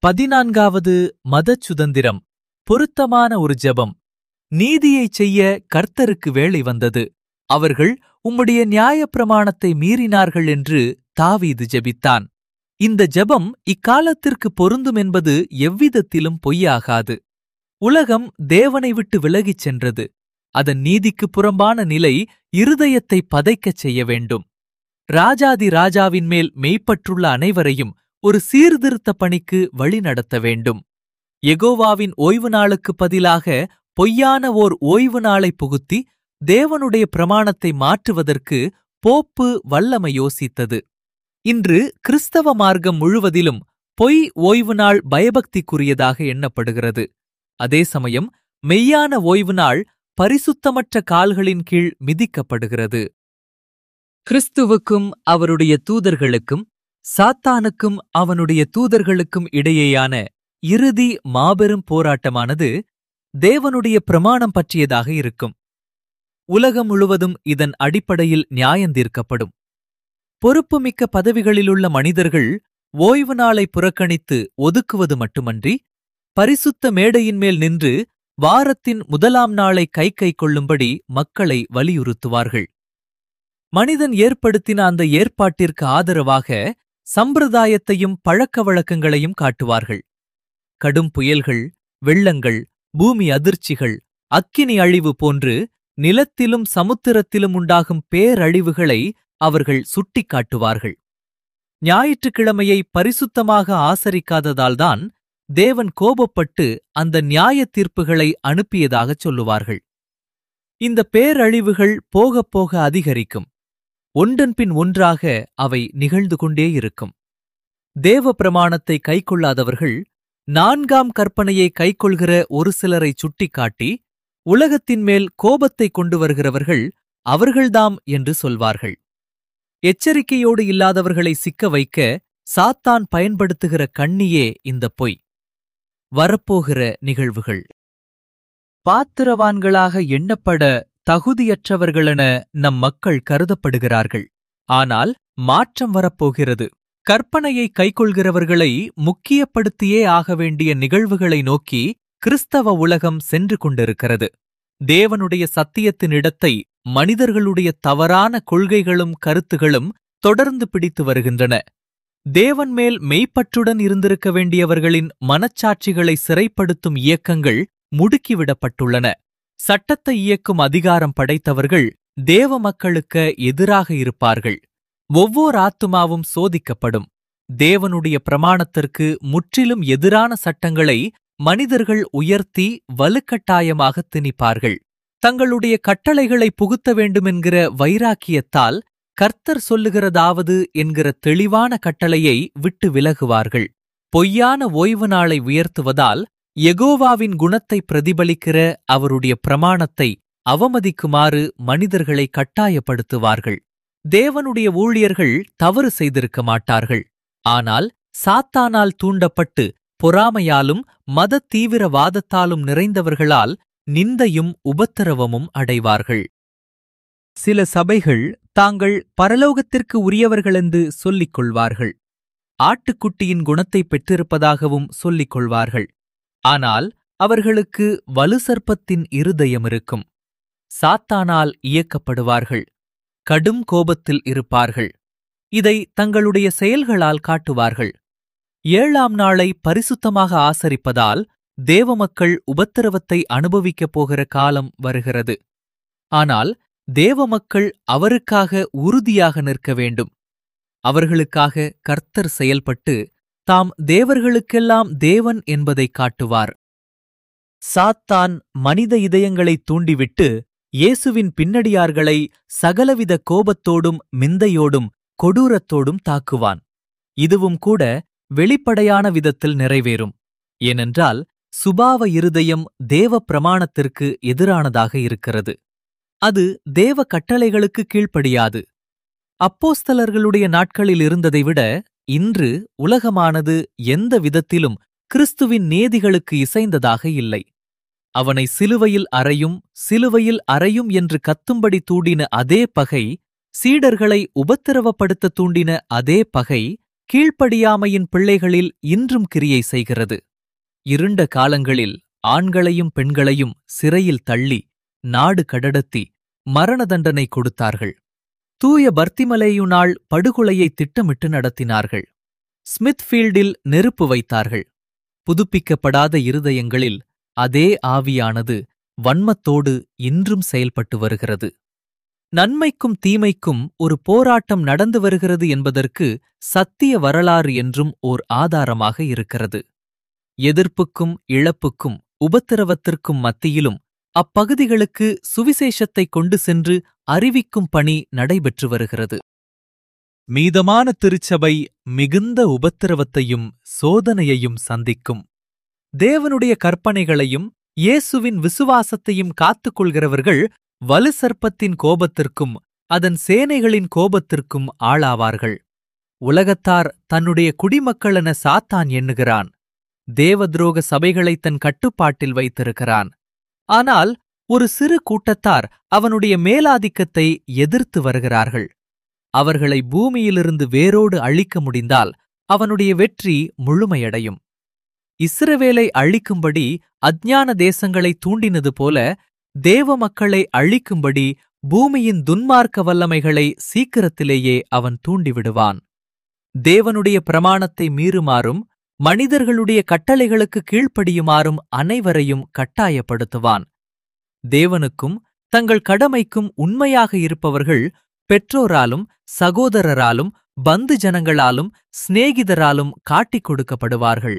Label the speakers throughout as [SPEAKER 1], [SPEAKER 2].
[SPEAKER 1] பதினான்காவது மதச் சுதந்திரம் பொருத்தமான ஒரு ஜெபம் நீதியைச் செய்ய கர்த்தருக்கு வேளை வந்தது அவர்கள் உம்முடைய நியாயப்பிரமாணத்தை மீறினார்கள் என்று தாவீது ஜெபித்தான் இந்த ஜெபம் இக்காலத்திற்கு பொருந்தும் என்பது எவ்விதத்திலும் பொய்யாகாது உலகம் தேவனை விட்டு விலகிச் சென்றது அதன் நீதிக்குப் புறம்பான நிலை இருதயத்தை பதைக்கச் செய்ய வேண்டும் ராஜாதி ராஜாவின் மேல் மெய்ப்பற்றுள்ள அனைவரையும் ஒரு சீர்திருத்த பணிக்கு வழிநடத்த வேண்டும் எகோவாவின் ஓய்வு நாளுக்கு பதிலாக பொய்யான ஓர் ஓய்வு நாளை புகுத்தி தேவனுடைய பிரமாணத்தை மாற்றுவதற்கு போப்பு வல்லமை யோசித்தது இன்று கிறிஸ்தவ மார்க்கம் முழுவதிலும் பொய் ஓய்வு நாள் பயபக்திக்குரியதாக எண்ணப்படுகிறது அதே சமயம் மெய்யான ஓய்வு நாள் பரிசுத்தமற்ற கால்களின் கீழ் மிதிக்கப்படுகிறது கிறிஸ்துவுக்கும் அவருடைய தூதர்களுக்கும் சாத்தானுக்கும் அவனுடைய தூதர்களுக்கும் இடையேயான இறுதி மாபெரும் போராட்டமானது தேவனுடைய பிரமாணம் பற்றியதாக இருக்கும் உலகம் முழுவதும் இதன் அடிப்படையில் நியாயந்தீர்க்கப்படும் பொறுப்புமிக்க பதவிகளிலுள்ள மனிதர்கள் ஓய்வு நாளை புறக்கணித்து ஒதுக்குவது மட்டுமன்றி பரிசுத்த மேடையின் மேல் நின்று வாரத்தின் முதலாம் நாளை கை கை கொள்ளும்படி மக்களை வலியுறுத்துவார்கள் மனிதன் ஏற்படுத்தின அந்த ஏற்பாட்டிற்கு ஆதரவாக சம்பிரதாயத்தையும் பழக்க வழக்கங்களையும் காட்டுவார்கள் கடும் புயல்கள் வெள்ளங்கள் பூமி அதிர்ச்சிகள் அக்கினி அழிவு போன்று நிலத்திலும் சமுத்திரத்திலும் உண்டாகும் பேரழிவுகளை அவர்கள் சுட்டிக்காட்டுவார்கள் ஞாயிற்றுக்கிழமையை பரிசுத்தமாக ஆசரிக்காததால்தான் தேவன் கோபப்பட்டு அந்த நியாய தீர்ப்புகளை அனுப்பியதாகச் சொல்லுவார்கள் இந்த பேரழிவுகள் போகப் போக அதிகரிக்கும் ஒன்றன்பின் ஒன்றாக அவை நிகழ்ந்து கொண்டே இருக்கும் தேவ பிரமாணத்தை கைக்கொள்ளாதவர்கள் நான்காம் கற்பனையை கைக்கொள்கிற ஒரு சிலரை சுட்டிக்காட்டி உலகத்தின் மேல் கோபத்தை கொண்டு வருகிறவர்கள் அவர்கள்தாம் என்று சொல்வார்கள் எச்சரிக்கையோடு இல்லாதவர்களை சிக்க வைக்க சாத்தான் பயன்படுத்துகிற கண்ணியே இந்த பொய் வரப்போகிற நிகழ்வுகள் பாத்திரவான்களாக எண்ணப்பட தகுதியற்றவர்களென நம் மக்கள் கருதப்படுகிறார்கள் ஆனால் மாற்றம் வரப்போகிறது கற்பனையை கைக்கொள்கிறவர்களை முக்கியப்படுத்தியே ஆக வேண்டிய நிகழ்வுகளை நோக்கி கிறிஸ்தவ உலகம் சென்று கொண்டிருக்கிறது தேவனுடைய சத்தியத்தின் இடத்தை மனிதர்களுடைய தவறான கொள்கைகளும் கருத்துகளும் தொடர்ந்து பிடித்து வருகின்றன தேவன் மேல் மெய்ப்பற்றுடன் இருந்திருக்க வேண்டியவர்களின் மனச்சாட்சிகளை சிறைப்படுத்தும் இயக்கங்கள் முடுக்கிவிடப்பட்டுள்ளன சட்டத்தை இயக்கும் அதிகாரம் படைத்தவர்கள் தேவ மக்களுக்கு எதிராக இருப்பார்கள் ஒவ்வொரு ஆத்துமாவும் சோதிக்கப்படும் தேவனுடைய பிரமாணத்திற்கு முற்றிலும் எதிரான சட்டங்களை மனிதர்கள் உயர்த்தி வலுக்கட்டாயமாக திணிப்பார்கள் தங்களுடைய கட்டளைகளை புகுத்த வேண்டுமென்கிற வைராக்கியத்தால் கர்த்தர் சொல்லுகிறதாவது என்கிற தெளிவான கட்டளையை விட்டு விலகுவார்கள் பொய்யான ஓய்வு நாளை உயர்த்துவதால் எகோவாவின் குணத்தை பிரதிபலிக்கிற அவருடைய பிரமாணத்தை அவமதிக்குமாறு மனிதர்களை கட்டாயப்படுத்துவார்கள் தேவனுடைய ஊழியர்கள் தவறு செய்திருக்க மாட்டார்கள் ஆனால் சாத்தானால் தூண்டப்பட்டு பொறாமையாலும் மத தீவிரவாதத்தாலும் நிறைந்தவர்களால் நிந்தையும் உபத்திரவமும் அடைவார்கள் சில சபைகள் தாங்கள் பரலோகத்திற்கு உரியவர்களென்று சொல்லிக் கொள்வார்கள் ஆட்டுக்குட்டியின் குணத்தை பெற்றிருப்பதாகவும் சொல்லிக் கொள்வார்கள் ஆனால் அவர்களுக்கு வலுசர்ப்பத்தின் இருதயம் இருக்கும் சாத்தானால் இயக்கப்படுவார்கள் கடும் கோபத்தில் இருப்பார்கள் இதை தங்களுடைய செயல்களால் காட்டுவார்கள் ஏழாம் நாளை பரிசுத்தமாக ஆசரிப்பதால் தேவ மக்கள் உபத்திரவத்தை அனுபவிக்கப் போகிற காலம் வருகிறது ஆனால் தேவ மக்கள் அவருக்காக உறுதியாக நிற்க வேண்டும் அவர்களுக்காக கர்த்தர் செயல்பட்டு தாம் தேவர்களுக்கெல்லாம் தேவன் என்பதை காட்டுவார் சாத்தான் மனித இதயங்களை தூண்டிவிட்டு இயேசுவின் பின்னடியார்களை சகலவித கோபத்தோடும் மிந்தையோடும் கொடூரத்தோடும் தாக்குவான் இதுவும் கூட வெளிப்படையான விதத்தில் நிறைவேறும் ஏனென்றால் சுபாவ இருதயம் தேவ பிரமாணத்திற்கு எதிரானதாக இருக்கிறது அது தேவ கட்டளைகளுக்கு கீழ்ப்படியாது அப்போஸ்தலர்களுடைய நாட்களில் இருந்ததை விட இன்று உலகமானது எந்த விதத்திலும் கிறிஸ்துவின் நேதிகளுக்கு இசைந்ததாக இல்லை அவனை சிலுவையில் அறையும் சிலுவையில் அறையும் என்று கத்தும்படி தூண்டின அதே பகை சீடர்களை உபத்திரவப்படுத்த தூண்டின அதே பகை கீழ்ப்படியாமையின் பிள்ளைகளில் இன்றும் கிரியை செய்கிறது இருண்ட காலங்களில் ஆண்களையும் பெண்களையும் சிறையில் தள்ளி நாடு கடடத்தி மரண தண்டனை கொடுத்தார்கள் தூய பர்த்திமலேயுனால் படுகொலையை திட்டமிட்டு நடத்தினார்கள் ஸ்மித்ஃபீல்டில் நெருப்பு வைத்தார்கள் புதுப்பிக்கப்படாத இருதயங்களில் அதே ஆவியானது வன்மத்தோடு இன்றும் செயல்பட்டு வருகிறது நன்மைக்கும் தீமைக்கும் ஒரு போராட்டம் நடந்து வருகிறது என்பதற்கு சத்திய வரலாறு என்றும் ஓர் ஆதாரமாக இருக்கிறது எதிர்ப்புக்கும் இழப்புக்கும் உபத்திரவத்திற்கும் மத்தியிலும் அப்பகுதிகளுக்கு சுவிசேஷத்தை கொண்டு சென்று அறிவிக்கும் பணி நடைபெற்று வருகிறது மீதமான திருச்சபை மிகுந்த உபத்திரவத்தையும் சோதனையையும் சந்திக்கும் தேவனுடைய கற்பனைகளையும் இயேசுவின் விசுவாசத்தையும் காத்துக்கொள்கிறவர்கள் வலுசர்ப்பத்தின் கோபத்திற்கும் அதன் சேனைகளின் கோபத்திற்கும் ஆளாவார்கள் உலகத்தார் தன்னுடைய குடிமக்களென சாத்தான் எண்ணுகிறான் தேவத்ரோக சபைகளை தன் கட்டுப்பாட்டில் வைத்திருக்கிறான் ஆனால் ஒரு சிறு கூட்டத்தார் அவனுடைய மேலாதிக்கத்தை எதிர்த்து வருகிறார்கள் அவர்களை பூமியிலிருந்து வேரோடு அழிக்க முடிந்தால் அவனுடைய வெற்றி முழுமையடையும் இஸ்ரவேலை அழிக்கும்படி அஞ்ஞான தேசங்களை தூண்டினது போல தேவ மக்களை அழிக்கும்படி பூமியின் துன்மார்க்க வல்லமைகளை சீக்கிரத்திலேயே அவன் தூண்டிவிடுவான் தேவனுடைய பிரமாணத்தை மீறுமாறும் மனிதர்களுடைய கட்டளைகளுக்கு கீழ்ப்படியுமாறும் அனைவரையும் கட்டாயப்படுத்துவான் தேவனுக்கும் தங்கள் கடமைக்கும் உண்மையாக இருப்பவர்கள் பெற்றோராலும் சகோதரராலும் பந்து ஜனங்களாலும் சிநேகிதராலும் காட்டிக் கொடுக்கப்படுவார்கள்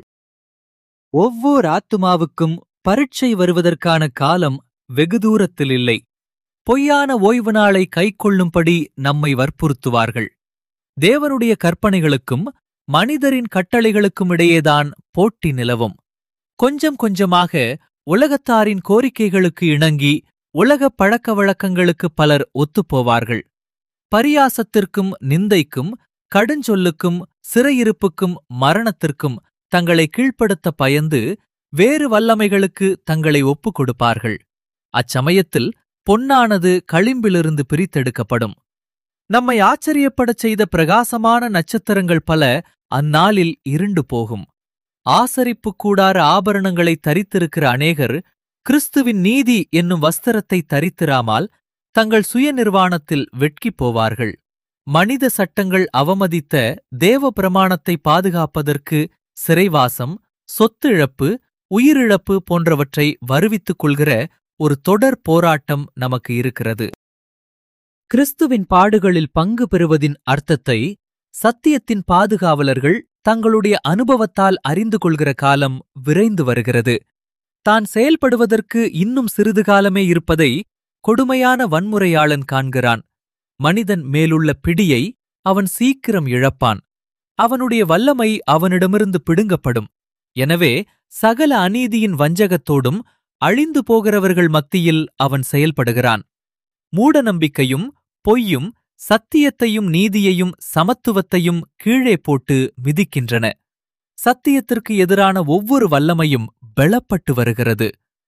[SPEAKER 1] ஒவ்வொரு ஆத்துமாவுக்கும் பரீட்சை வருவதற்கான காலம் வெகு தூரத்தில் இல்லை பொய்யான ஓய்வு நாளை கைக்கொள்ளும்படி நம்மை வற்புறுத்துவார்கள் தேவனுடைய கற்பனைகளுக்கும் மனிதரின் கட்டளைகளுக்கும் இடையேதான் போட்டி நிலவும் கொஞ்சம் கொஞ்சமாக உலகத்தாரின் கோரிக்கைகளுக்கு இணங்கி உலக பழக்க வழக்கங்களுக்கு பலர் ஒத்துப்போவார்கள் பரியாசத்திற்கும் நிந்தைக்கும் கடுஞ்சொல்லுக்கும் சிறையிருப்புக்கும் மரணத்திற்கும் தங்களை கீழ்ப்படுத்த பயந்து வேறு வல்லமைகளுக்கு தங்களை ஒப்புக் கொடுப்பார்கள் அச்சமயத்தில் பொன்னானது களிம்பிலிருந்து பிரித்தெடுக்கப்படும் நம்மை ஆச்சரியப்படச் செய்த பிரகாசமான நட்சத்திரங்கள் பல அந்நாளில் இருண்டு போகும் ஆசரிப்பு கூடார ஆபரணங்களை தரித்திருக்கிற அநேகர் கிறிஸ்துவின் நீதி என்னும் வஸ்திரத்தை தரித்திராமல் தங்கள் சுய நிர்வாணத்தில் வெட்கிப் போவார்கள் மனித சட்டங்கள் அவமதித்த தேவ பிரமாணத்தை பாதுகாப்பதற்கு சிறைவாசம் சொத்திழப்பு உயிரிழப்பு போன்றவற்றை வருவித்துக் கொள்கிற ஒரு தொடர் போராட்டம் நமக்கு இருக்கிறது கிறிஸ்துவின் பாடுகளில் பங்கு பெறுவதின் அர்த்தத்தை சத்தியத்தின் பாதுகாவலர்கள் தங்களுடைய அனுபவத்தால் அறிந்து கொள்கிற காலம் விரைந்து வருகிறது தான் செயல்படுவதற்கு இன்னும் சிறிது காலமே இருப்பதை கொடுமையான வன்முறையாளன் காண்கிறான் மனிதன் மேலுள்ள பிடியை அவன் சீக்கிரம் இழப்பான் அவனுடைய வல்லமை அவனிடமிருந்து பிடுங்கப்படும் எனவே சகல அநீதியின் வஞ்சகத்தோடும் அழிந்து போகிறவர்கள் மத்தியில் அவன் செயல்படுகிறான் மூடநம்பிக்கையும் பொய்யும் சத்தியத்தையும் நீதியையும் சமத்துவத்தையும் கீழே போட்டு மிதிக்கின்றன சத்தியத்திற்கு எதிரான ஒவ்வொரு வல்லமையும் பெளப்பட்டு வருகிறது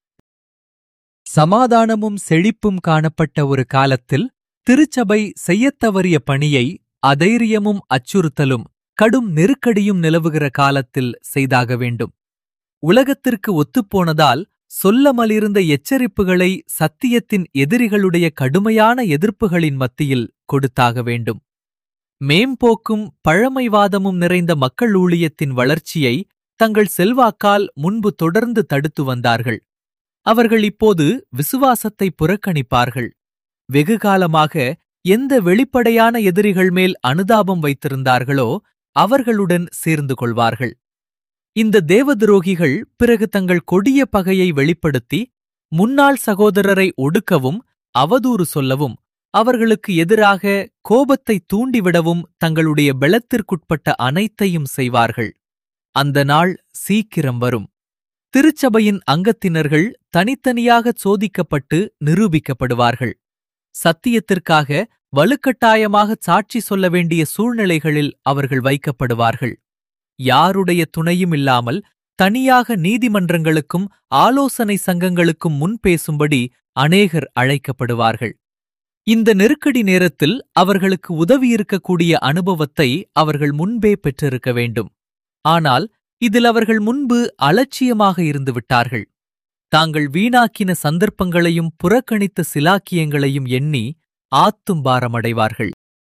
[SPEAKER 1] சமாதானமும் செழிப்பும் காணப்பட்ட ஒரு காலத்தில் திருச்சபை செய்யத்தவறிய பணியை அதைரியமும் அச்சுறுத்தலும் கடும் நெருக்கடியும் நிலவுகிற காலத்தில் செய்தாக வேண்டும் உலகத்திற்கு ஒத்துப்போனதால் சொல்லமலிருந்த எச்சரிப்புகளை சத்தியத்தின் எதிரிகளுடைய கடுமையான எதிர்ப்புகளின் மத்தியில் கொடுத்தாக வேண்டும் மேம்போக்கும் பழமைவாதமும் நிறைந்த மக்கள் ஊழியத்தின் வளர்ச்சியை தங்கள் செல்வாக்கால் முன்பு தொடர்ந்து தடுத்து வந்தார்கள் அவர்கள் இப்போது விசுவாசத்தை புறக்கணிப்பார்கள் வெகுகாலமாக எந்த வெளிப்படையான எதிரிகள் மேல் அனுதாபம் வைத்திருந்தார்களோ அவர்களுடன் சேர்ந்து கொள்வார்கள் இந்த தேவதுரோகிகள் பிறகு தங்கள் கொடிய பகையை வெளிப்படுத்தி முன்னாள் சகோதரரை ஒடுக்கவும் அவதூறு சொல்லவும் அவர்களுக்கு எதிராக கோபத்தை தூண்டிவிடவும் தங்களுடைய பெலத்திற்குட்பட்ட அனைத்தையும் செய்வார்கள் அந்த நாள் சீக்கிரம் வரும் திருச்சபையின் அங்கத்தினர்கள் தனித்தனியாக சோதிக்கப்பட்டு நிரூபிக்கப்படுவார்கள் சத்தியத்திற்காக வலுக்கட்டாயமாக சாட்சி சொல்ல வேண்டிய சூழ்நிலைகளில் அவர்கள் வைக்கப்படுவார்கள் யாருடைய துணையும் இல்லாமல் தனியாக நீதிமன்றங்களுக்கும் ஆலோசனை சங்கங்களுக்கும் முன் பேசும்படி அநேகர் அழைக்கப்படுவார்கள் இந்த நெருக்கடி நேரத்தில் அவர்களுக்கு உதவியிருக்கக்கூடிய அனுபவத்தை அவர்கள் முன்பே பெற்றிருக்க வேண்டும் ஆனால் இதில் அவர்கள் முன்பு அலட்சியமாக இருந்து விட்டார்கள் தாங்கள் வீணாக்கின சந்தர்ப்பங்களையும் புறக்கணித்த சிலாக்கியங்களையும் எண்ணி ஆத்தும்பாரமடைவார்கள்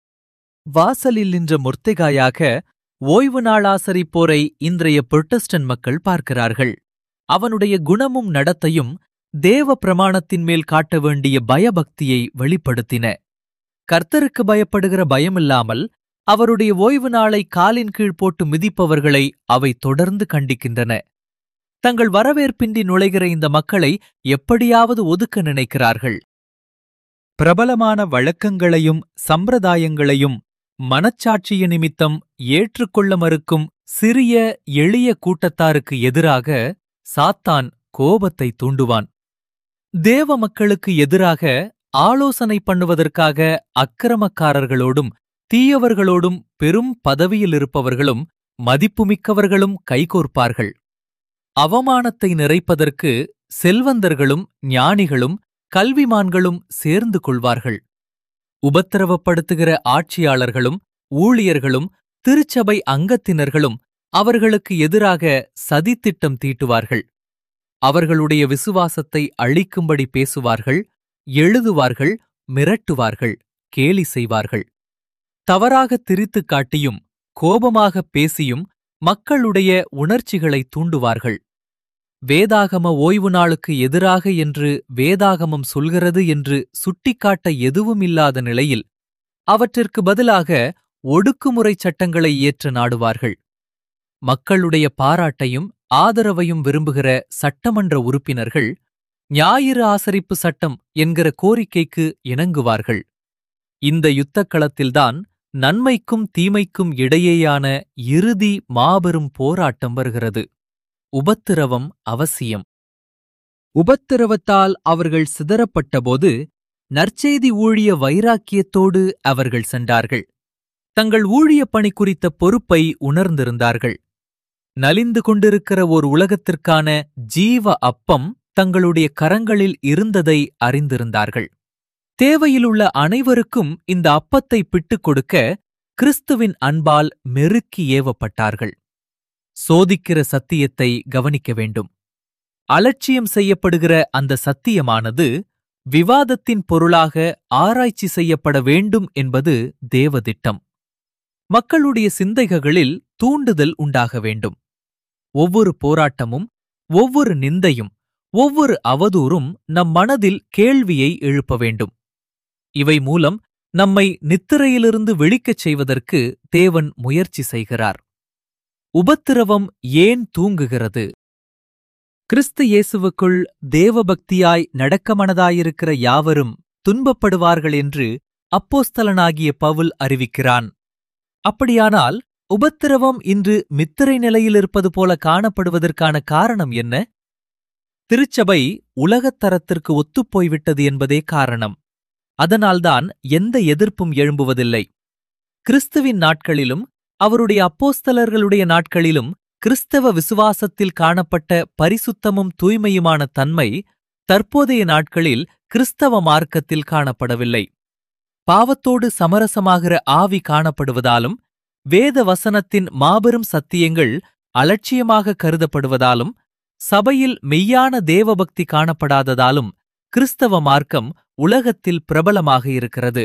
[SPEAKER 1] வாசலில் நின்ற முர்த்திகாயாக ஓய்வு நாள் ஆசரிப்போரை இன்றைய புரொட்டஸ்டன் மக்கள் பார்க்கிறார்கள் அவனுடைய குணமும் நடத்தையும் தேவ பிரமாணத்தின் மேல் காட்ட வேண்டிய பயபக்தியை வெளிப்படுத்தின கர்த்தருக்கு பயப்படுகிற பயமில்லாமல் அவருடைய ஓய்வு நாளை காலின் கீழ் போட்டு மிதிப்பவர்களை அவை தொடர்ந்து கண்டிக்கின்றன தங்கள் வரவேற்பின்றி நுழைகிற இந்த மக்களை எப்படியாவது ஒதுக்க நினைக்கிறார்கள் பிரபலமான வழக்கங்களையும் சம்பிரதாயங்களையும் மனச்சாட்சிய நிமித்தம் ஏற்றுக்கொள்ள மறுக்கும் சிறிய எளிய கூட்டத்தாருக்கு எதிராக சாத்தான் கோபத்தை தூண்டுவான் தேவ மக்களுக்கு எதிராக ஆலோசனை பண்ணுவதற்காக அக்கிரமக்காரர்களோடும் தீயவர்களோடும் பெரும் பதவியில் இருப்பவர்களும் மதிப்புமிக்கவர்களும் கைகோர்ப்பார்கள் அவமானத்தை நிறைப்பதற்கு செல்வந்தர்களும் ஞானிகளும் கல்விமான்களும் சேர்ந்து கொள்வார்கள் உபத்திரவப்படுத்துகிற ஆட்சியாளர்களும் ஊழியர்களும் திருச்சபை அங்கத்தினர்களும் அவர்களுக்கு எதிராக சதித்திட்டம் தீட்டுவார்கள் அவர்களுடைய விசுவாசத்தை அழிக்கும்படி பேசுவார்கள் எழுதுவார்கள் மிரட்டுவார்கள் கேலி செய்வார்கள் தவறாக திரித்துக் காட்டியும் கோபமாக பேசியும் மக்களுடைய உணர்ச்சிகளை தூண்டுவார்கள் வேதாகம ஓய்வு நாளுக்கு எதிராக என்று வேதாகமம் சொல்கிறது என்று சுட்டிக்காட்ட எதுவும் இல்லாத நிலையில் அவற்றிற்கு பதிலாக ஒடுக்குமுறை சட்டங்களை இயற்ற நாடுவார்கள் மக்களுடைய பாராட்டையும் ஆதரவையும் விரும்புகிற சட்டமன்ற உறுப்பினர்கள் ஞாயிறு ஆசரிப்பு சட்டம் என்கிற கோரிக்கைக்கு இணங்குவார்கள் இந்த யுத்தக்களத்தில்தான் நன்மைக்கும் தீமைக்கும் இடையேயான இறுதி மாபெரும் போராட்டம் வருகிறது உபத்திரவம் அவசியம் உபத்திரவத்தால் அவர்கள் சிதறப்பட்டபோது நற்செய்தி ஊழிய வைராக்கியத்தோடு அவர்கள் சென்றார்கள் தங்கள் ஊழிய பணி குறித்த பொறுப்பை உணர்ந்திருந்தார்கள் நலிந்து கொண்டிருக்கிற ஓர் உலகத்திற்கான ஜீவ அப்பம் தங்களுடைய கரங்களில் இருந்ததை அறிந்திருந்தார்கள் தேவையிலுள்ள அனைவருக்கும் இந்த அப்பத்தை பிட்டுக் கொடுக்க கிறிஸ்துவின் அன்பால் மெருக்கி ஏவப்பட்டார்கள் சோதிக்கிற சத்தியத்தை கவனிக்க வேண்டும் அலட்சியம் செய்யப்படுகிற அந்த சத்தியமானது விவாதத்தின் பொருளாக ஆராய்ச்சி செய்யப்பட வேண்டும் என்பது தேவதிட்டம் மக்களுடைய சிந்தைகளில் தூண்டுதல் உண்டாக வேண்டும் ஒவ்வொரு போராட்டமும் ஒவ்வொரு நிந்தையும் ஒவ்வொரு அவதூறும் நம் மனதில் கேள்வியை எழுப்ப வேண்டும் இவை மூலம் நம்மை நித்திரையிலிருந்து விழிக்கச் செய்வதற்கு தேவன் முயற்சி செய்கிறார் உபத்திரவம் ஏன் தூங்குகிறது கிறிஸ்து இயேசுவுக்குள் தேவபக்தியாய் நடக்கமனதாயிருக்கிற யாவரும் துன்பப்படுவார்கள் என்று அப்போஸ்தலனாகிய பவுல் அறிவிக்கிறான் அப்படியானால் உபத்திரவம் இன்று மித்திரை நிலையில் இருப்பது போல காணப்படுவதற்கான காரணம் என்ன திருச்சபை உலகத்தரத்திற்கு ஒத்துப்போய்விட்டது என்பதே காரணம் அதனால்தான் எந்த எதிர்ப்பும் எழும்புவதில்லை கிறிஸ்துவின் நாட்களிலும் அவருடைய அப்போஸ்தலர்களுடைய நாட்களிலும் கிறிஸ்தவ விசுவாசத்தில் காணப்பட்ட பரிசுத்தமும் தூய்மையுமான தன்மை தற்போதைய நாட்களில் கிறிஸ்தவ மார்க்கத்தில் காணப்படவில்லை பாவத்தோடு சமரசமாகிற ஆவி காணப்படுவதாலும் வேத வசனத்தின் மாபெரும் சத்தியங்கள் அலட்சியமாக கருதப்படுவதாலும் சபையில் மெய்யான தேவபக்தி காணப்படாததாலும் கிறிஸ்தவ மார்க்கம் உலகத்தில் பிரபலமாக இருக்கிறது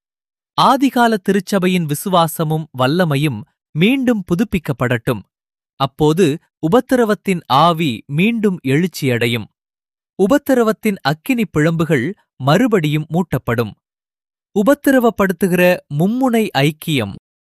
[SPEAKER 1] ஆதிகால திருச்சபையின் விசுவாசமும் வல்லமையும் மீண்டும் புதுப்பிக்கப்படட்டும் அப்போது உபத்திரவத்தின் ஆவி மீண்டும் எழுச்சியடையும் உபத்திரவத்தின் அக்கினி பிழம்புகள் மறுபடியும் மூட்டப்படும் உபத்திரவப்படுத்துகிற மும்முனை ஐக்கியம்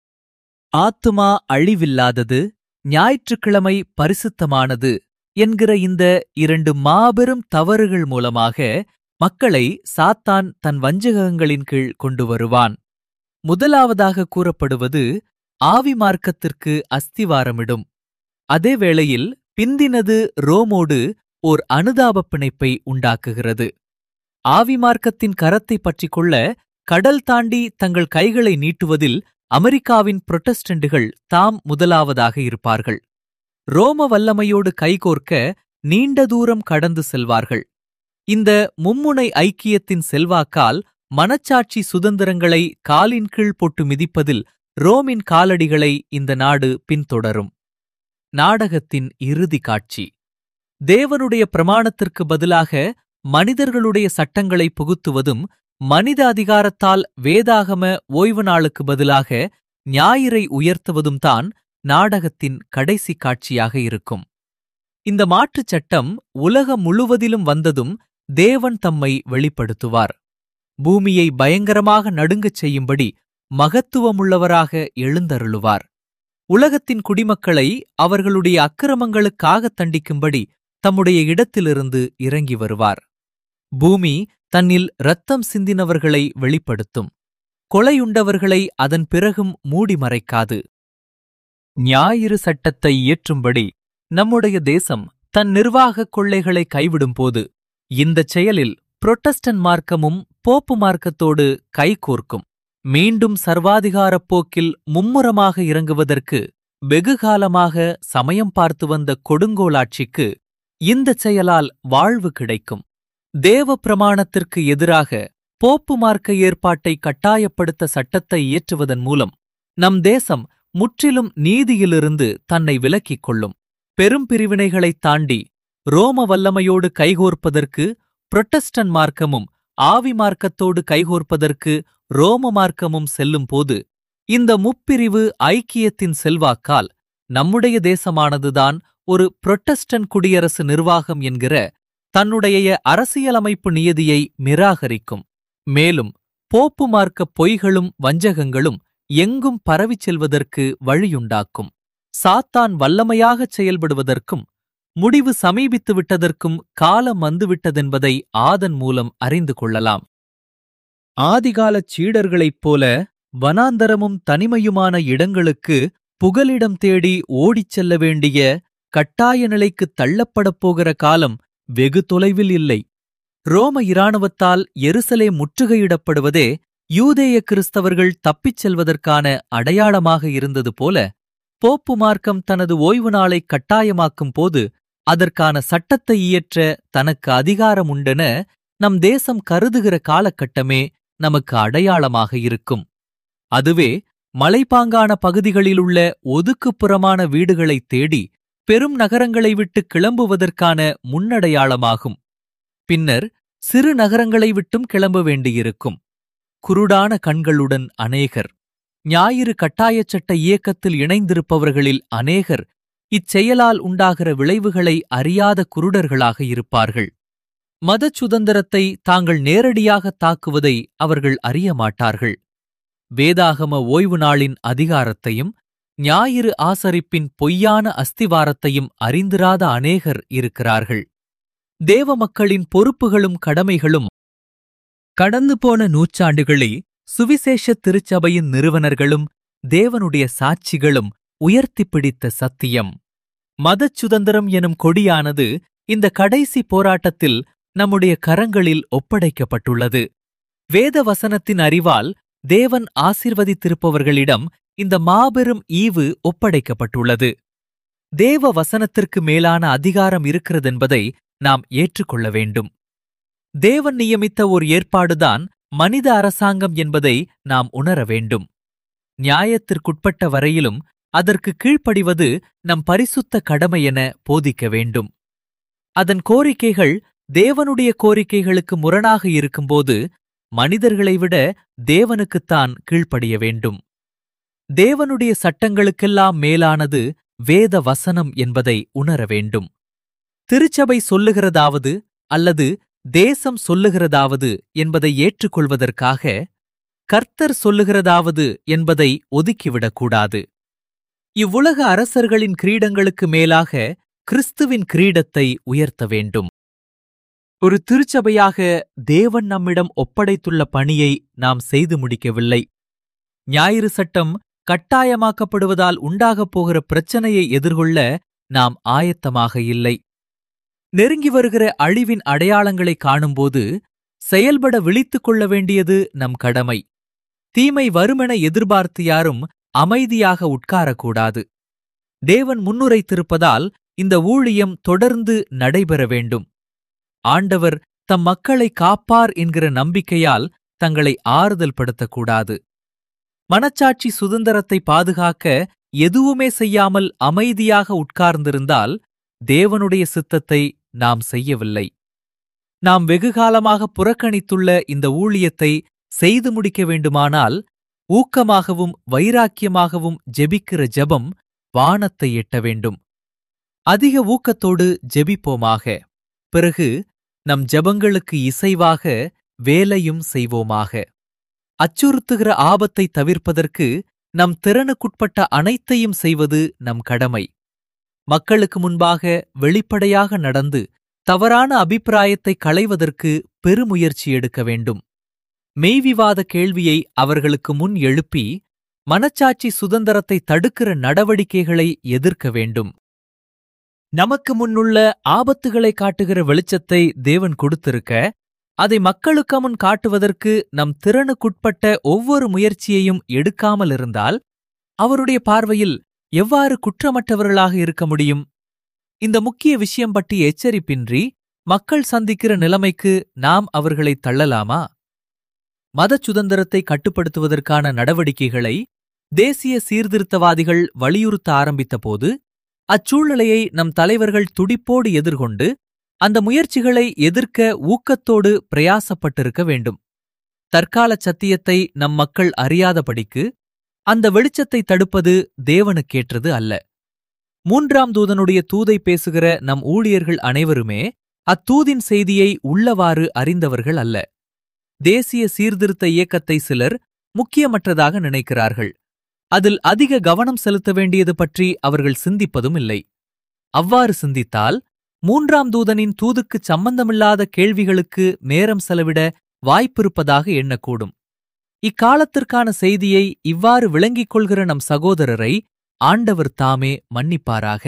[SPEAKER 1] ஆத்துமா அழிவில்லாதது ஞாயிற்றுக்கிழமை பரிசுத்தமானது என்கிற இந்த இரண்டு மாபெரும் தவறுகள் மூலமாக மக்களை சாத்தான் தன் வஞ்சகங்களின் கீழ் கொண்டு வருவான் முதலாவதாக கூறப்படுவது ஆவி மார்க்கத்திற்கு அஸ்திவாரமிடும் அதே வேளையில் பிந்தினது ரோமோடு ஓர் அனுதாபப் பிணைப்பை உண்டாக்குகிறது ஆவி மார்க்கத்தின் கரத்தை பற்றிக் கொள்ள கடல் தாண்டி தங்கள் கைகளை நீட்டுவதில் அமெரிக்காவின் புரொட்டஸ்டண்டுகள் தாம் முதலாவதாக இருப்பார்கள் ரோம வல்லமையோடு கைகோர்க்க நீண்ட தூரம் கடந்து செல்வார்கள் இந்த மும்முனை ஐக்கியத்தின் செல்வாக்கால் மனச்சாட்சி சுதந்திரங்களை காலின் கீழ் போட்டு மிதிப்பதில் ரோமின் காலடிகளை இந்த நாடு பின்தொடரும் நாடகத்தின் இறுதி காட்சி தேவனுடைய பிரமாணத்திற்கு பதிலாக மனிதர்களுடைய சட்டங்களை புகுத்துவதும் மனித அதிகாரத்தால் வேதாகம ஓய்வு நாளுக்கு பதிலாக ஞாயிறை உயர்த்துவதும் தான் நாடகத்தின் கடைசி காட்சியாக இருக்கும் இந்த மாற்றுச் சட்டம் உலகம் முழுவதிலும் வந்ததும் தேவன் தம்மை வெளிப்படுத்துவார் பூமியை பயங்கரமாக நடுங்கச் செய்யும்படி மகத்துவமுள்ளவராக எழுந்தருளுவார் உலகத்தின் குடிமக்களை அவர்களுடைய அக்கிரமங்களுக்காக தண்டிக்கும்படி தம்முடைய இடத்திலிருந்து இறங்கி வருவார் பூமி தன்னில் இரத்தம் சிந்தினவர்களை வெளிப்படுத்தும் கொலையுண்டவர்களை அதன் பிறகும் மூடி மறைக்காது ஞாயிறு சட்டத்தை இயற்றும்படி நம்முடைய தேசம் தன் நிர்வாகக் கொள்ளைகளை கைவிடும்போது இந்தச் செயலில் புரொட்டஸ்டன்ட் மார்க்கமும் போப்பு மார்க்கத்தோடு கைகோர்க்கும் மீண்டும் சர்வாதிகாரப் போக்கில் மும்முரமாக இறங்குவதற்கு வெகுகாலமாக சமயம் பார்த்து வந்த கொடுங்கோலாட்சிக்கு இந்தச் செயலால் வாழ்வு கிடைக்கும் தேவ பிரமாணத்திற்கு எதிராக போப்பு மார்க்க ஏற்பாட்டை கட்டாயப்படுத்த சட்டத்தை இயற்றுவதன் மூலம் நம் தேசம் முற்றிலும் நீதியிலிருந்து தன்னை விலக்கிக் கொள்ளும் பெரும் பிரிவினைகளைத் தாண்டி ரோம வல்லமையோடு கைகோர்ப்பதற்கு புரொட்டஸ்டன்ட் மார்க்கமும் ஆவி மார்க்கத்தோடு கைகோர்ப்பதற்கு ரோம மார்க்கமும் செல்லும்போது இந்த முப்பிரிவு ஐக்கியத்தின் செல்வாக்கால் நம்முடைய தேசமானதுதான் ஒரு புரொட்டஸ்டன்ட் குடியரசு நிர்வாகம் என்கிற தன்னுடைய அரசியலமைப்பு நியதியை நிராகரிக்கும் மேலும் போப்பு மார்க்க பொய்களும் வஞ்சகங்களும் எங்கும் பரவிச் செல்வதற்கு வழியுண்டாக்கும் சாத்தான் வல்லமையாகச் செயல்படுவதற்கும் முடிவு சமீபித்து விட்டதற்கும் காலம் வந்துவிட்டதென்பதை ஆதன் மூலம் அறிந்து கொள்ளலாம் ஆதிகாலச் சீடர்களைப் போல வனாந்தரமும் தனிமையுமான இடங்களுக்கு புகலிடம் தேடி ஓடிச் செல்ல வேண்டிய கட்டாய நிலைக்குத் தள்ளப்படப் போகிற காலம் வெகு தொலைவில் இல்லை ரோம இராணுவத்தால் எருசலே முற்றுகையிடப்படுவதே யூதேய கிறிஸ்தவர்கள் தப்பிச் செல்வதற்கான அடையாளமாக இருந்தது போல போப்பு மார்க்கம் தனது ஓய்வு நாளை கட்டாயமாக்கும் போது அதற்கான சட்டத்தை இயற்ற தனக்கு அதிகாரம் உண்டென நம் தேசம் கருதுகிற காலகட்டமே நமக்கு அடையாளமாக இருக்கும் அதுவே மலைப்பாங்கான பகுதிகளிலுள்ள ஒதுக்குப்புறமான வீடுகளைத் தேடி பெரும் நகரங்களை விட்டு கிளம்புவதற்கான முன்னடையாளமாகும் பின்னர் சிறு நகரங்களை விட்டும் கிளம்ப வேண்டியிருக்கும் குருடான கண்களுடன் அநேகர் ஞாயிறு கட்டாயச் சட்ட இயக்கத்தில் இணைந்திருப்பவர்களில் அநேகர் இச்செயலால் உண்டாகிற விளைவுகளை அறியாத குருடர்களாக இருப்பார்கள் மதச் சுதந்திரத்தை தாங்கள் நேரடியாக தாக்குவதை அவர்கள் அறிய மாட்டார்கள் வேதாகம ஓய்வு நாளின் அதிகாரத்தையும் ஞாயிறு ஆசரிப்பின் பொய்யான அஸ்திவாரத்தையும் அறிந்திராத அநேகர் இருக்கிறார்கள் தேவ மக்களின் பொறுப்புகளும் கடமைகளும் கடந்து போன நூற்றாண்டுகளே சுவிசேஷ திருச்சபையின் நிறுவனர்களும் தேவனுடைய சாட்சிகளும் உயர்த்திப் பிடித்த சத்தியம் மதச் சுதந்திரம் எனும் கொடியானது இந்த கடைசி போராட்டத்தில் நம்முடைய கரங்களில் ஒப்படைக்கப்பட்டுள்ளது வேத வசனத்தின் அறிவால் தேவன் ஆசிர்வதித்திருப்பவர்களிடம் இந்த மாபெரும் ஈவு ஒப்படைக்கப்பட்டுள்ளது தேவ வசனத்திற்கு மேலான அதிகாரம் இருக்கிறதென்பதை நாம் ஏற்றுக்கொள்ள வேண்டும் தேவன் நியமித்த ஒரு ஏற்பாடுதான் மனித அரசாங்கம் என்பதை நாம் உணர வேண்டும் நியாயத்திற்குட்பட்ட வரையிலும் அதற்கு கீழ்ப்படிவது நம் பரிசுத்த கடமை என போதிக்க வேண்டும் அதன் கோரிக்கைகள் தேவனுடைய கோரிக்கைகளுக்கு முரணாக இருக்கும்போது மனிதர்களை விட தேவனுக்குத்தான் கீழ்ப்படிய வேண்டும் தேவனுடைய சட்டங்களுக்கெல்லாம் மேலானது வேத வசனம் என்பதை உணர வேண்டும் திருச்சபை சொல்லுகிறதாவது அல்லது தேசம் சொல்லுகிறதாவது என்பதை ஏற்றுக்கொள்வதற்காக கர்த்தர் சொல்லுகிறதாவது என்பதை ஒதுக்கிவிடக்கூடாது இவ்வுலக அரசர்களின் கிரீடங்களுக்கு மேலாக கிறிஸ்துவின் கிரீடத்தை உயர்த்த வேண்டும் ஒரு திருச்சபையாக தேவன் நம்மிடம் ஒப்படைத்துள்ள பணியை நாம் செய்து முடிக்கவில்லை ஞாயிறு சட்டம் கட்டாயமாக்கப்படுவதால் உண்டாகப் போகிற பிரச்சனையை எதிர்கொள்ள நாம் ஆயத்தமாக இல்லை நெருங்கி வருகிற அழிவின் அடையாளங்களை காணும்போது செயல்பட விழித்துக் கொள்ள வேண்டியது நம் கடமை தீமை வருமென எதிர்பார்த்து யாரும் அமைதியாக உட்காரக்கூடாது தேவன் முன்னுரைத்திருப்பதால் இந்த ஊழியம் தொடர்ந்து நடைபெற வேண்டும் ஆண்டவர் தம் மக்களை காப்பார் என்கிற நம்பிக்கையால் தங்களை ஆறுதல் படுத்தக்கூடாது மனச்சாட்சி சுதந்திரத்தை பாதுகாக்க எதுவுமே செய்யாமல் அமைதியாக உட்கார்ந்திருந்தால் தேவனுடைய சித்தத்தை நாம் செய்யவில்லை நாம் வெகுகாலமாக புறக்கணித்துள்ள இந்த ஊழியத்தை செய்து முடிக்க வேண்டுமானால் ஊக்கமாகவும் வைராக்கியமாகவும் ஜெபிக்கிற ஜெபம் வானத்தை எட்ட வேண்டும் அதிக ஊக்கத்தோடு ஜெபிப்போமாக பிறகு நம் ஜெபங்களுக்கு இசைவாக வேலையும் செய்வோமாக அச்சுறுத்துகிற ஆபத்தை தவிர்ப்பதற்கு நம் திறனுக்குட்பட்ட அனைத்தையும் செய்வது நம் கடமை மக்களுக்கு முன்பாக வெளிப்படையாக நடந்து தவறான அபிப்பிராயத்தை களைவதற்கு பெருமுயற்சி எடுக்க வேண்டும் மெய்விவாத கேள்வியை அவர்களுக்கு முன் எழுப்பி மனச்சாட்சி சுதந்திரத்தை தடுக்கிற நடவடிக்கைகளை எதிர்க்க வேண்டும் நமக்கு முன்னுள்ள ஆபத்துகளை காட்டுகிற வெளிச்சத்தை தேவன் கொடுத்திருக்க அதை மக்களுக்கு முன் காட்டுவதற்கு நம் திறனுக்குட்பட்ட ஒவ்வொரு முயற்சியையும் எடுக்காமல் இருந்தால் அவருடைய பார்வையில் எவ்வாறு குற்றமற்றவர்களாக இருக்க முடியும் இந்த முக்கிய விஷயம் பற்றி எச்சரிப்பின்றி மக்கள் சந்திக்கிற நிலைமைக்கு நாம் அவர்களை தள்ளலாமா மத சுதந்திரத்தை கட்டுப்படுத்துவதற்கான நடவடிக்கைகளை தேசிய சீர்திருத்தவாதிகள் வலியுறுத்த ஆரம்பித்தபோது அச்சூழ்நிலையை நம் தலைவர்கள் துடிப்போடு எதிர்கொண்டு அந்த முயற்சிகளை எதிர்க்க ஊக்கத்தோடு பிரயாசப்பட்டிருக்க வேண்டும் தற்கால சத்தியத்தை நம் மக்கள் அறியாதபடிக்கு அந்த வெளிச்சத்தை தடுப்பது தேவனுக்கேற்றது அல்ல மூன்றாம் தூதனுடைய தூதை பேசுகிற நம் ஊழியர்கள் அனைவருமே அத்தூதின் செய்தியை உள்ளவாறு அறிந்தவர்கள் அல்ல தேசிய சீர்திருத்த இயக்கத்தை சிலர் முக்கியமற்றதாக நினைக்கிறார்கள் அதில் அதிக கவனம் செலுத்த வேண்டியது பற்றி அவர்கள் சிந்திப்பதும் இல்லை அவ்வாறு சிந்தித்தால் மூன்றாம் தூதனின் தூதுக்குச் சம்பந்தமில்லாத கேள்விகளுக்கு நேரம் செலவிட வாய்ப்பிருப்பதாக எண்ணக்கூடும் இக்காலத்திற்கான செய்தியை இவ்வாறு விளங்கிக் கொள்கிற நம் சகோதரரை ஆண்டவர் தாமே மன்னிப்பாராக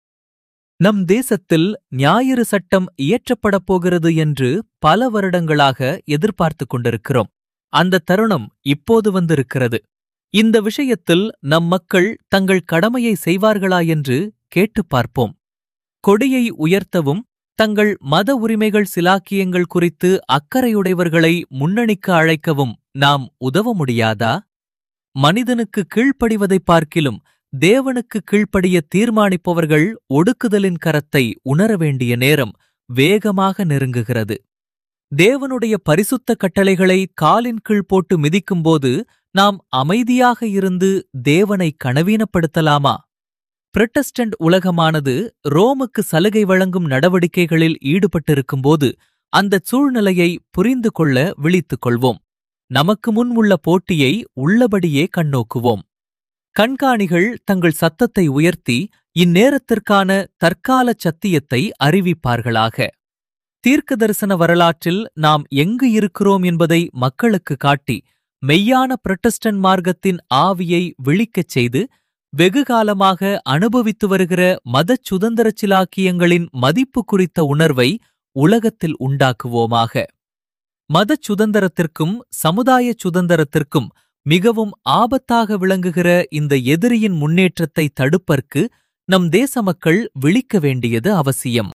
[SPEAKER 1] நம் தேசத்தில் ஞாயிறு சட்டம் இயற்றப்படப் போகிறது என்று பல வருடங்களாக எதிர்பார்த்துக் கொண்டிருக்கிறோம் அந்த தருணம் இப்போது வந்திருக்கிறது இந்த விஷயத்தில் நம் மக்கள் தங்கள் கடமையை செய்வார்களா என்று கேட்டுப் பார்ப்போம் கொடியை உயர்த்தவும் தங்கள் மத உரிமைகள் சிலாக்கியங்கள் குறித்து அக்கறையுடையவர்களை முன்னணிக்கு அழைக்கவும் நாம் உதவ முடியாதா மனிதனுக்கு கீழ்ப்படிவதைப் பார்க்கிலும் தேவனுக்கு கீழ்ப்படிய தீர்மானிப்பவர்கள் ஒடுக்குதலின் கரத்தை உணர வேண்டிய நேரம் வேகமாக நெருங்குகிறது தேவனுடைய பரிசுத்த கட்டளைகளை காலின் கீழ் போட்டு மிதிக்கும்போது நாம் அமைதியாக இருந்து தேவனை கனவீனப்படுத்தலாமா புரட்டஸ்டன்ட் உலகமானது ரோமுக்கு சலுகை வழங்கும் நடவடிக்கைகளில் ஈடுபட்டிருக்கும்போது அந்தச் சூழ்நிலையை புரிந்து கொள்ள விழித்துக் கொள்வோம் நமக்கு முன் உள்ள போட்டியை உள்ளபடியே கண்ணோக்குவோம் கண்காணிகள் தங்கள் சத்தத்தை உயர்த்தி இந்நேரத்திற்கான தற்கால சத்தியத்தை அறிவிப்பார்களாக தீர்க்க தரிசன வரலாற்றில் நாம் எங்கு இருக்கிறோம் என்பதை மக்களுக்கு காட்டி மெய்யான புரட்டஸ்டன்ட் மார்க்கத்தின் ஆவியை விழிக்கச் செய்து வெகுகாலமாக அனுபவித்து வருகிற மதச் சுதந்திரச் சிலாக்கியங்களின் மதிப்பு குறித்த உணர்வை உலகத்தில் உண்டாக்குவோமாக மதச் சுதந்திரத்திற்கும் சமுதாயச் சுதந்திரத்திற்கும் மிகவும் ஆபத்தாக விளங்குகிற இந்த எதிரியின் முன்னேற்றத்தை தடுப்பதற்கு நம் தேச மக்கள் விழிக்க வேண்டியது அவசியம்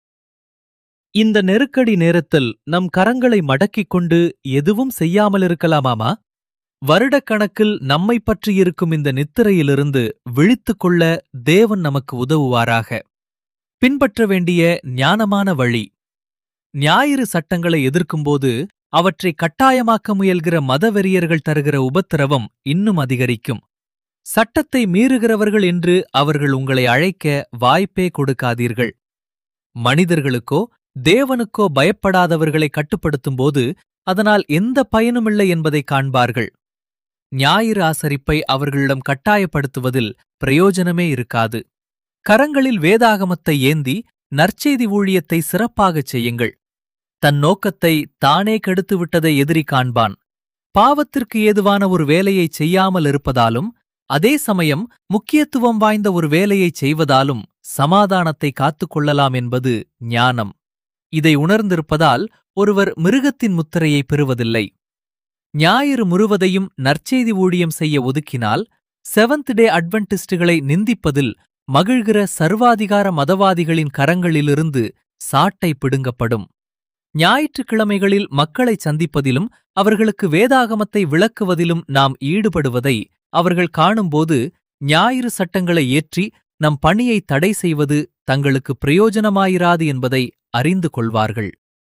[SPEAKER 1] இந்த நெருக்கடி நேரத்தில் நம் கரங்களை மடக்கிக் கொண்டு எதுவும் செய்யாமலிருக்கலாமாமா வருடக்கணக்கில் நம்மை பற்றியிருக்கும் இந்த நித்திரையிலிருந்து விழித்துக் கொள்ள தேவன் நமக்கு உதவுவாராக பின்பற்ற வேண்டிய ஞானமான வழி ஞாயிறு சட்டங்களை எதிர்க்கும்போது அவற்றை கட்டாயமாக்க முயல்கிற மதவெறியர்கள் தருகிற உபத்திரவம் இன்னும் அதிகரிக்கும் சட்டத்தை மீறுகிறவர்கள் என்று அவர்கள் உங்களை அழைக்க வாய்ப்பே கொடுக்காதீர்கள் மனிதர்களுக்கோ தேவனுக்கோ பயப்படாதவர்களை கட்டுப்படுத்தும்போது அதனால் எந்த பயனுமில்லை என்பதை காண்பார்கள் ஞாயிறு ஆசரிப்பை அவர்களிடம் கட்டாயப்படுத்துவதில் பிரயோஜனமே இருக்காது கரங்களில் வேதாகமத்தை ஏந்தி நற்செய்தி ஊழியத்தை சிறப்பாகச் செய்யுங்கள் தன் நோக்கத்தை தானே கெடுத்துவிட்டதை எதிரி காண்பான் பாவத்திற்கு ஏதுவான ஒரு வேலையை செய்யாமல் இருப்பதாலும் அதே சமயம் முக்கியத்துவம் வாய்ந்த ஒரு வேலையை செய்வதாலும் சமாதானத்தை காத்துக் கொள்ளலாம் என்பது ஞானம் இதை உணர்ந்திருப்பதால் ஒருவர் மிருகத்தின் முத்திரையை பெறுவதில்லை ஞாயிறு முழுவதையும் நற்செய்தி ஊழியம் செய்ய ஒதுக்கினால் செவன்த் டே அட்வென்டிஸ்டுகளை நிந்திப்பதில் மகிழ்கிற சர்வாதிகார மதவாதிகளின் கரங்களிலிருந்து சாட்டை பிடுங்கப்படும் ஞாயிற்றுக்கிழமைகளில் மக்களை சந்திப்பதிலும் அவர்களுக்கு வேதாகமத்தை விளக்குவதிலும் நாம் ஈடுபடுவதை அவர்கள் காணும்போது ஞாயிறு சட்டங்களை ஏற்றி நம் பணியை தடை செய்வது தங்களுக்கு பிரயோஜனமாயிராது என்பதை அறிந்து கொள்வார்கள்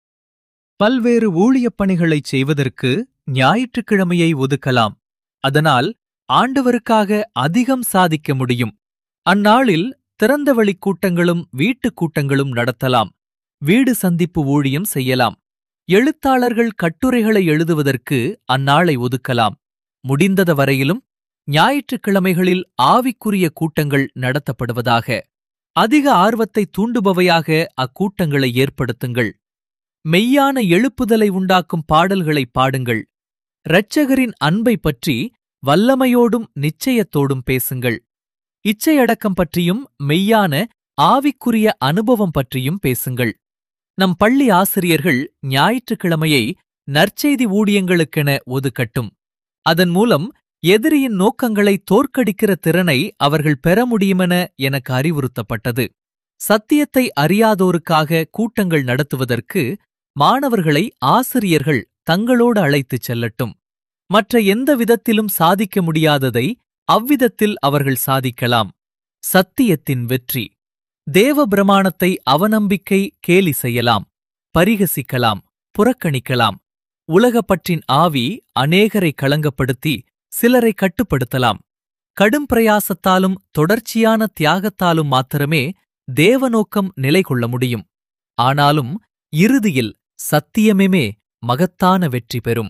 [SPEAKER 1] பல்வேறு ஊழியப் பணிகளைச் செய்வதற்கு ஞாயிற்றுக்கிழமையை ஒதுக்கலாம் அதனால் ஆண்டவருக்காக அதிகம் சாதிக்க முடியும் அந்நாளில் திறந்தவெளிக் கூட்டங்களும் வீட்டுக் கூட்டங்களும் நடத்தலாம் வீடு சந்திப்பு ஊழியம் செய்யலாம் எழுத்தாளர்கள் கட்டுரைகளை எழுதுவதற்கு அந்நாளை ஒதுக்கலாம் முடிந்தத வரையிலும் ஞாயிற்றுக்கிழமைகளில் ஆவிக்குரிய கூட்டங்கள் நடத்தப்படுவதாக அதிக ஆர்வத்தை தூண்டுபவையாக அக்கூட்டங்களை ஏற்படுத்துங்கள் மெய்யான எழுப்புதலை உண்டாக்கும் பாடல்களை பாடுங்கள் இரட்சகரின் அன்பை பற்றி வல்லமையோடும் நிச்சயத்தோடும் பேசுங்கள் இச்சையடக்கம் பற்றியும் மெய்யான ஆவிக்குரிய அனுபவம் பற்றியும் பேசுங்கள் நம் பள்ளி ஆசிரியர்கள் ஞாயிற்றுக்கிழமையை நற்செய்தி ஊழியங்களுக்கென ஒதுக்கட்டும் அதன் மூலம் எதிரியின் நோக்கங்களை தோற்கடிக்கிற திறனை அவர்கள் பெற முடியுமென எனக்கு அறிவுறுத்தப்பட்டது சத்தியத்தை அறியாதோருக்காக கூட்டங்கள் நடத்துவதற்கு மாணவர்களை ஆசிரியர்கள் தங்களோடு அழைத்துச் செல்லட்டும் மற்ற எந்த விதத்திலும் சாதிக்க முடியாததை அவ்விதத்தில் அவர்கள் சாதிக்கலாம் சத்தியத்தின் வெற்றி தேவ பிரமாணத்தை அவநம்பிக்கை கேலி செய்யலாம் பரிகசிக்கலாம் புறக்கணிக்கலாம் உலகப்பற்றின் ஆவி அநேகரை களங்கப்படுத்தி சிலரை கட்டுப்படுத்தலாம் கடும் பிரயாசத்தாலும் தொடர்ச்சியான தியாகத்தாலும் மாத்திரமே தேவநோக்கம் நிலை கொள்ள முடியும் ஆனாலும் இறுதியில் சத்தியமே மகத்தான வெற்றி பெறும்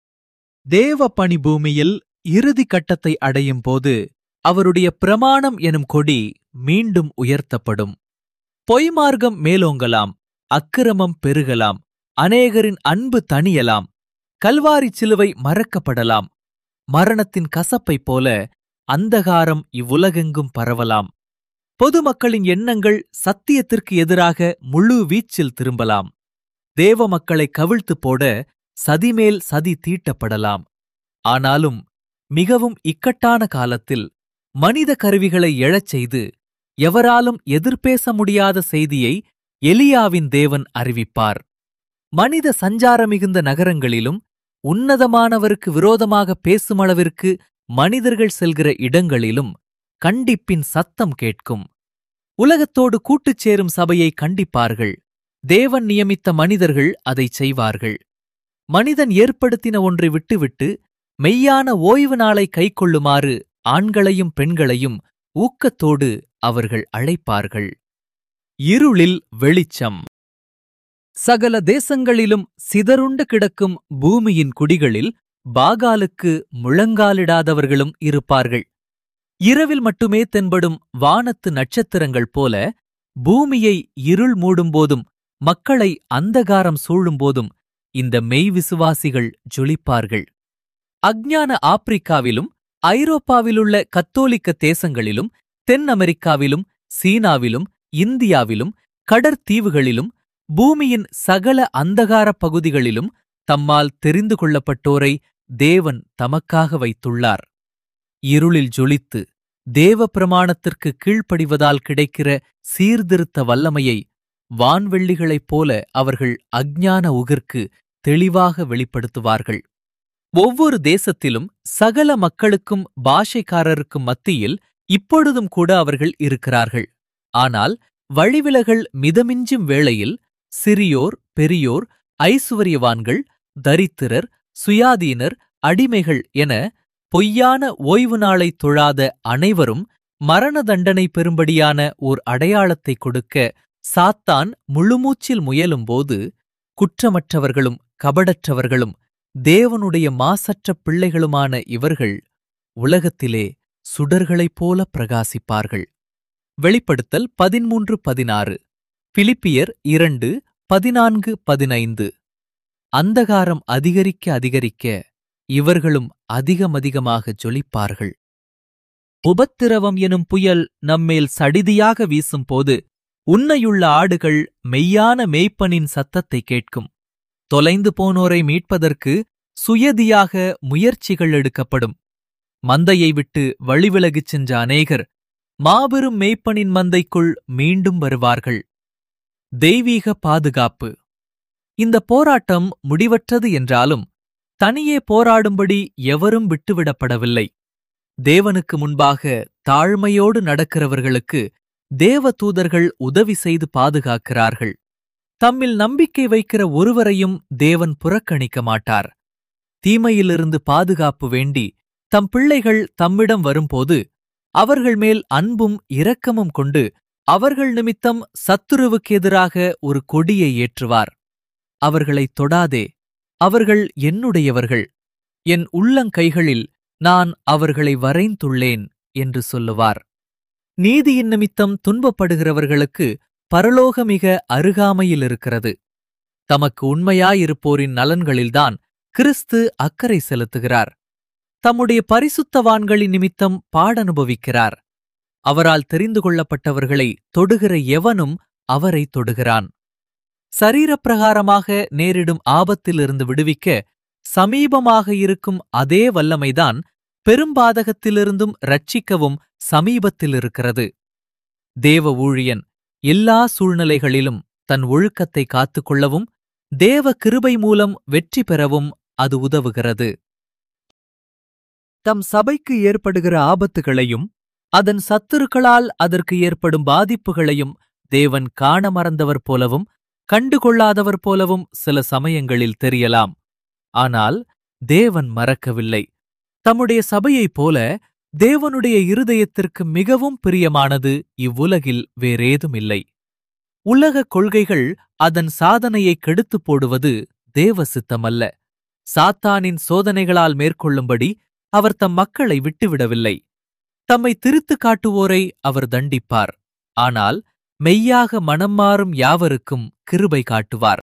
[SPEAKER 1] தேவ பணி பூமியில் இறுதி கட்டத்தை அடையும் போது அவருடைய பிரமாணம் எனும் கொடி மீண்டும் உயர்த்தப்படும் பொய்மார்க்கம் மேலோங்கலாம் அக்கிரமம் பெருகலாம் அநேகரின் அன்பு தணியலாம் கல்வாரி சிலுவை மறக்கப்படலாம் மரணத்தின் கசப்பைப் போல அந்தகாரம் இவ்வுலகெங்கும் பரவலாம் பொதுமக்களின் எண்ணங்கள் சத்தியத்திற்கு எதிராக முழு வீச்சில் திரும்பலாம் தேவ மக்களை கவிழ்த்துப் போட சதிமேல் சதி தீட்டப்படலாம் ஆனாலும் மிகவும் இக்கட்டான காலத்தில் மனித கருவிகளை எழச் செய்து எவராலும் எதிர்பேச முடியாத செய்தியை எலியாவின் தேவன் அறிவிப்பார் மனித சஞ்சார மிகுந்த நகரங்களிலும் உன்னதமானவருக்கு விரோதமாக பேசுமளவிற்கு மனிதர்கள் செல்கிற இடங்களிலும் கண்டிப்பின் சத்தம் கேட்கும் உலகத்தோடு கூட்டுச் சேரும் சபையை கண்டிப்பார்கள் தேவன் நியமித்த மனிதர்கள் அதைச் செய்வார்கள் மனிதன் ஏற்படுத்தின ஒன்றை விட்டுவிட்டு மெய்யான ஓய்வு நாளை கைக்கொள்ளுமாறு ஆண்களையும் பெண்களையும் ஊக்கத்தோடு அவர்கள் அழைப்பார்கள் இருளில் வெளிச்சம் சகல தேசங்களிலும் சிதறுண்டு கிடக்கும் பூமியின் குடிகளில் பாகாலுக்கு முழங்காலிடாதவர்களும் இருப்பார்கள் இரவில் மட்டுமே தென்படும் வானத்து நட்சத்திரங்கள் போல பூமியை இருள் மூடும்போதும் மக்களை அந்தகாரம் சூழும்போதும் இந்த மெய் விசுவாசிகள் ஜொலிப்பார்கள் அஞ்ஞான ஆப்பிரிக்காவிலும் ஐரோப்பாவிலுள்ள கத்தோலிக்க தேசங்களிலும் தென் அமெரிக்காவிலும் சீனாவிலும் இந்தியாவிலும் கடற்தீவுகளிலும் பூமியின் சகல அந்தகாரப் பகுதிகளிலும் தம்மால் தெரிந்து கொள்ளப்பட்டோரை தேவன் தமக்காக வைத்துள்ளார் இருளில் ஜொலித்து தேவ பிரமாணத்திற்கு கீழ்ப்படிவதால் கிடைக்கிற சீர்திருத்த வல்லமையை வான்வெள்ளிகளைப் போல அவர்கள் அஞ்ஞான உகிர்க்கு தெளிவாக வெளிப்படுத்துவார்கள் ஒவ்வொரு தேசத்திலும் சகல மக்களுக்கும் பாஷைக்காரருக்கும் மத்தியில் இப்பொழுதும் கூட அவர்கள் இருக்கிறார்கள் ஆனால் வழிவிலகல் மிதமிஞ்சும் வேளையில் சிறியோர் பெரியோர் ஐசுவரியவான்கள் தரித்திரர் சுயாதீனர் அடிமைகள் என பொய்யான ஓய்வு நாளை தொழாத அனைவரும் மரண தண்டனை பெறும்படியான ஓர் அடையாளத்தை கொடுக்க சாத்தான் முழுமூச்சில் முயலும்போது குற்றமற்றவர்களும் கபடற்றவர்களும் தேவனுடைய மாசற்ற பிள்ளைகளுமான இவர்கள் உலகத்திலே சுடர்களைப் போல பிரகாசிப்பார்கள் வெளிப்படுத்தல் பதிமூன்று பதினாறு பிலிப்பியர் இரண்டு பதினான்கு பதினைந்து அந்தகாரம் அதிகரிக்க அதிகரிக்க இவர்களும் அதிகமதிகமாக ஜொலிப்பார்கள் உபத்திரவம் எனும் புயல் நம்மேல் சடிதியாக வீசும்போது உன்னையுள்ள ஆடுகள் மெய்யான மேய்ப்பனின் சத்தத்தை கேட்கும் தொலைந்து போனோரை மீட்பதற்கு சுயதியாக முயற்சிகள் எடுக்கப்படும் மந்தையை விட்டு வழிவிலகிச் சென்ற அநேகர் மாபெரும் மேய்ப்பனின் மந்தைக்குள் மீண்டும் வருவார்கள் தெய்வீக பாதுகாப்பு இந்த போராட்டம் முடிவற்றது என்றாலும் தனியே போராடும்படி எவரும் விட்டுவிடப்படவில்லை தேவனுக்கு முன்பாக தாழ்மையோடு நடக்கிறவர்களுக்கு தேவ தூதர்கள் உதவி செய்து பாதுகாக்கிறார்கள் தம்மில் நம்பிக்கை வைக்கிற ஒருவரையும் தேவன் புறக்கணிக்க மாட்டார் தீமையிலிருந்து பாதுகாப்பு வேண்டி தம் பிள்ளைகள் தம்மிடம் வரும்போது அவர்கள் மேல் அன்பும் இரக்கமும் கொண்டு அவர்கள் நிமித்தம் சத்துருவுக்கு எதிராக ஒரு கொடியை ஏற்றுவார் அவர்களைத் தொடாதே அவர்கள் என்னுடையவர்கள் என் உள்ளங்கைகளில் நான் அவர்களை வரைந்துள்ளேன் என்று சொல்லுவார் நீதியின் நிமித்தம் துன்பப்படுகிறவர்களுக்கு பரலோக மிக அருகாமையில் இருக்கிறது தமக்கு உண்மையாயிருப்போரின் நலன்களில்தான் கிறிஸ்து அக்கறை செலுத்துகிறார் தம்முடைய பரிசுத்தவான்களின் நிமித்தம் பாடனுபவிக்கிறார் அவரால் தெரிந்து கொள்ளப்பட்டவர்களை தொடுகிற எவனும் அவரை தொடுகிறான் சரீரப்பிரகாரமாக நேரிடும் ஆபத்திலிருந்து விடுவிக்க சமீபமாக இருக்கும் அதே வல்லமைதான் பெரும்பாதகத்திலிருந்தும் ரட்சிக்கவும் சமீபத்தில் இருக்கிறது தேவ ஊழியன் எல்லா சூழ்நிலைகளிலும் தன் ஒழுக்கத்தை காத்துக்கொள்ளவும் தேவ கிருபை மூலம் வெற்றி பெறவும் அது உதவுகிறது தம் சபைக்கு ஏற்படுகிற ஆபத்துகளையும் அதன் சத்துருக்களால் அதற்கு ஏற்படும் பாதிப்புகளையும் தேவன் காண மறந்தவர் போலவும் கண்டுகொள்ளாதவர் போலவும் சில சமயங்களில் தெரியலாம் ஆனால் தேவன் மறக்கவில்லை தம்முடைய சபையைப் போல தேவனுடைய இருதயத்திற்கு மிகவும் பிரியமானது இவ்வுலகில் வேறேதும் இல்லை உலகக் கொள்கைகள் அதன் சாதனையை கெடுத்துப் போடுவது தேவ சித்தமல்ல சாத்தானின் சோதனைகளால் மேற்கொள்ளும்படி அவர் தம் மக்களை விட்டுவிடவில்லை தம்மை திரித்துக் காட்டுவோரை அவர் தண்டிப்பார் ஆனால் மெய்யாக மனம் மாறும் யாவருக்கும் கிருபை காட்டுவார்